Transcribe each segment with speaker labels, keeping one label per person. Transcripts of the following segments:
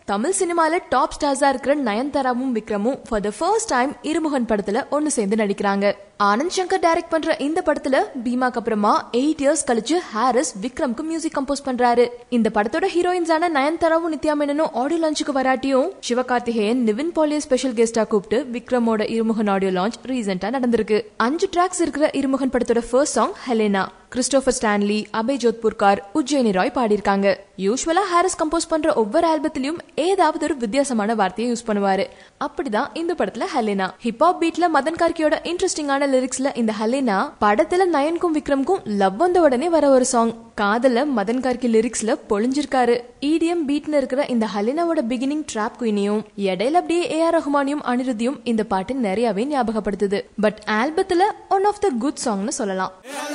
Speaker 1: தமிழ் சினிமால டாப் ஸ்டார்ஸா இருக்கிற நயன்தாராவும் விக்ரமும் for the first time Irumugan படத்துல ஒன்னு சேர்ந்து நடிக்கிறாங்க ஆனந்த் சங்கர் டைரக்ட் பண்ற இந்த படத்துல பீமாக்கு அப்புறமா எயிட் இயர்ஸ் கழிச்சு ஹாரிஸ் விக்ரம்க்கு மியூசிக் கம்போஸ் பண்றாரு இந்த படத்தோட ஹீரோயின்ஸான நயன்தாராவும் நித்யா மேனனும் ஆடியோ லான்ச்சுக்கு வராட்டியும் சிவகார்த்திகேயன் நிவின் பாலிய ஸ்பெஷல் கெஸ்டா கூப்பிட்டு விக்ரமோட இருமுகன் ஆடியோ லான்ச் ரீசெண்டா நடந்திருக்கு அஞ்சு ட்ராக்ஸ் இருக்கிற இருமுகன் படத்தோட first song Helena Christopher Stanley Abhay Jodhpurkar Ujjayini Roy பாடியிருக்காங்க யூஸ்வலா ஹாரிஸ் கம்போஸ் பண்ற ஒவ்வொரு ஆல்பத்திலயும் ஏதாவது ஒரு வித்தியாசமான வார்த்தையை யூஸ் பண்ணுவாரு அப்படிதான் இந்த படத்துல ஹெலேனா ஹிப்ஹாப் பீட்ல மதன் கார்கியோட இன்ட்ரெஸ்டிங்கான லிரிக்ஸ்ல இந்த ஹெலேனா படத்துல நயன்கும் விக்ரம்க்கும் லவ் வந்த உடனே வர ஒரு சாங் காதல மதன் கார்கி லிரிக்ஸ்ல பொழிஞ்சிருக்காரு இடிஎம் பீட்ல இருக்கிற இந்த ஹலினாவோட பிகினிங் ட்ராப் குயினியும் இடையில அப்படியே ஏ ஆர் ரஹ்மானியும் அனிருத்தியும் இந்த பாட்டு நிறையவே ஞாபகப்படுத்துது பட் ஆல்பத்துல ஒன் ஆஃப் த குட் சாங்னு சொல்லலாம்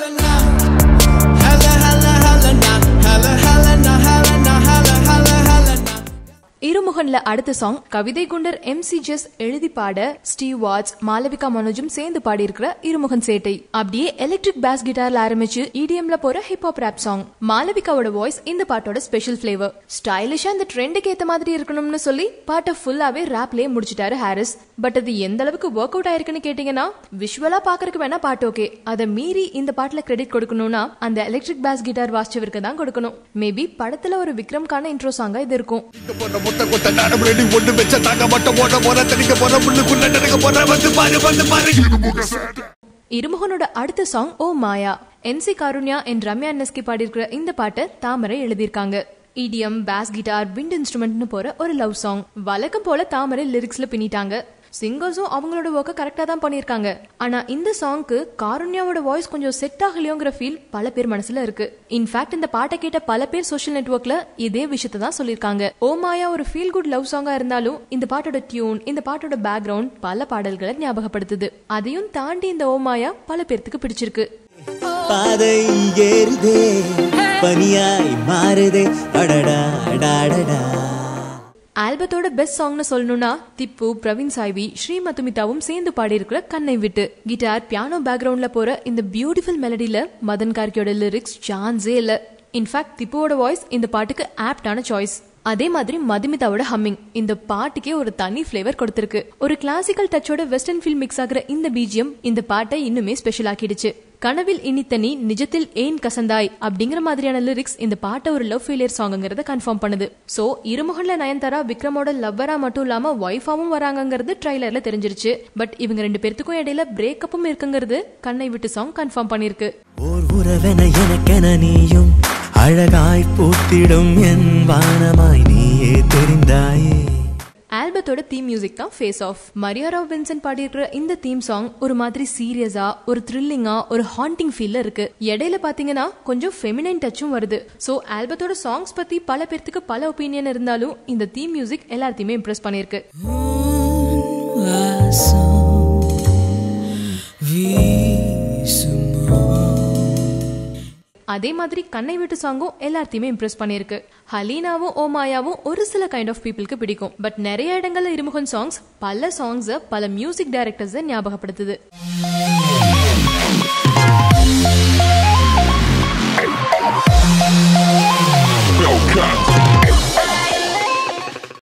Speaker 1: இருமுகன்ல அடுத்த சாங் கவிதை குண்டர் எம் சி ஜெஸ் எழுதி பாட ஸ்டீவ் வாட்ஸ் மாலவிகா மனோஜும் சேர்ந்து பாடியிருக்கிற இருமுகன் சேட்டை அப்படியே எலக்ட்ரிக் பேஸ் கிட்டார்ல ஆரம்பிச்சு இடிஎம்ல போற ஹிப்ஹாப் ரேப் சாங் மாலவிகாவோட வாய்ஸ் இந்த பாட்டோட ஸ்பெஷல் ஃபிளேவர் ஸ்டைலிஷா இந்த ட்ரெண்டுக்கு ஏத்த மாதிரி இருக்கணும்னு சொல்லி பாட்டை ஃபுல்லாவே ரேப்லயே முடிச்சிட்டாரு ஹாரிஸ் பட் அது எந்த அளவுக்கு ஒர்க் அவுட் ஆயிருக்குன்னு கேட்டீங்கன்னா விஷுவலா பாக்குறதுக்கு வேணா பாட்டு ஓகே அதை மீறி இந்த பாட்டுல கிரெடிட் கொடுக்கணும்னா அந்த எலக்ட்ரிக் பேஸ் கிட்டார் வாசிச்சவருக்கு தான் கொடுக்கணும் மேபி படத்துல ஒரு விக்ரம்கான இன்ட்ரோ சாங்கா இது இருக்கும்
Speaker 2: போற முட்டை கொட்ட நானும் ரெடி ஒண்ணு வச்ச தாங்க மட்டும் ஓட போற தனிக்க போற முள்ளுக்குள்ள நடக்க போற வந்து பாரு வந்து பாரு இருமுக சேட்டை
Speaker 1: இருமுகனோட அடுத்த song oh Maya N C Karunya and Ramya NSK பாடியிருக்கிற இந்த பாட்டை தாமரை எழுதியிருக்காங்க இடிஎம் பேஸ் கிட்டார் விண்ட் இன்ஸ்ட்ருமெண்ட்னு போற ஒரு லவ் சாங் வழக்கம் போல தாமரை லிரிக்ஸ்ல பின்னிட்டாங்க சிங்கர்ஸும் அவங்களோட ஒர்க்கை கரெக்டா தான் பண்ணியிருக்காங்க ஆனா இந்த சாங்க்கு காருண்யாவோட வாய்ஸ் கொஞ்சம் செட் ஆகலையோங்கிற ஃபீல் பல பேர் மனசுல இருக்கு இன்ஃபேக்ட் இந்த பாட்டை கேட்ட பல பேர் சோஷியல் நெட்ஒர்க்ல இதே விஷயத்தை தான் சொல்லியிருக்காங்க ஓ மாயா ஒரு ஃபீல் குட் லவ் சாங்கா இருந்தாலும் இந்த பாட்டோட டியூன் இந்த பாட்டோட பேக்ரவுண்ட் பல பாடல்களை ஞாபகப்படுத்துது அதையும் தாண்டி இந்த ஓ மாயா பல பேர்த்துக்கு பிடிச்சிருக்கு
Speaker 3: பாதை ஏறுதே பனியாய் மாறுதே அடடா அடாடடா
Speaker 1: ஆல்பத்தோட பெஸ்ட் சாங்னு சொல்லணும்னா திப்பு பிரவீன் சாய்வி ஸ்ரீ மதுமிதாவும் சேர்ந்து பாடியிருக்கிற கண்ணை விட்டு கிட்டார் பியானோ பேக்ரவுண்ட்ல போற இந்த பியூட்டிஃபுல் மெலடியில மதன் கார்கியோட லிரிக்ஸ் சான்ஸே இல்ல இன்ஃபேக்ட் திப்புவோட வாய்ஸ் இந்த பாட்டுக்கு ஆப்டான சாய்ஸ் அதே மாதிரி மதுமிதாவோட ஹம்மிங் இந்த பாட்டுக்கே ஒரு தனி ஃபிளேவர் கொடுத்திருக்கு ஒரு கிளாசிக்கல் டச்சோட வெஸ்டர்ன் ஃபீல் மிக்ஸ் ஆகுற இந்த பிஜிஎம் இந்த பாட்டை இன்னுமே ஸ்பெஷல் ஆக்கிடுச்சு கனவில் இனித்தனி நிஜத்தில் ஏன் கசந்தாய் அப்படிங்கிற மாதிரியான லிரிக்ஸ் இந்த பாட்டை ஒரு லவ் ஃபெயிலியர் சாங்ங்கிறத கன்ஃபார்ம் பண்ணுது சோ இருமுகன்ல நயன்தாரா விக்ரமோட லவ்வரா மட்டும் இல்லாம ஒய்ஃபாவும் வராங்கங்கிறது ட்ரைலர்ல தெரிஞ்சிருச்சு பட் இவங்க ரெண்டு பேர்த்துக்கும் இடையில பிரேக்கப்பும் இருக்குங்கிறது கண்ணை விட்டு சாங் கன்ஃபார்ம் பண்ணிருக்கு
Speaker 3: ஓர் உறவென எனக்கென நீயும் அழகாய் பூத்திடும் என் வானமாய் நீயே தெரிந்தாயே
Speaker 1: ஆல்பத்தோட தீம் மியூசிக் தான் face of Maria Roe Vincent பாடியிருக்கிற இந்த தீம் சாங் ஒரு மாதிரி சீரியஸா ஒரு த்ரில்லிங்கா ஒரு ஹாண்டிங் ஃபீல்ல இருக்கு இடையில பாத்தீங்கன்னா கொஞ்சம் ஃபெமினைன் டச்சும் வருது சோ ஆல்பத்தோட சாங்ஸ் பத்தி பல பேர்த்துக்கு பல ஒப்பீனியன் இருந்தாலும் இந்த தீம் மியூசிக் எல்லாத்தையுமே இம்ப்ரெஸ் பண்ணிருக்கு அதே மாதிரி கண்ணை விட்டு சாங்கும் எல்லாத்தையுமே இம்ப்ரெஸ் பண்ணிருக்கு ஹலீனாவும் ஓமாயாவும் ஒரு சில கைண்ட் ஆஃப் பீப்புளுக்கு பிடிக்கும் பட் நிறைய இடங்கள்ல இருமுகன் சாங்ஸ் பல சாங்ஸ பல மியூசிக் டைரக்டர்ஸ் ஞாபகப்படுத்துது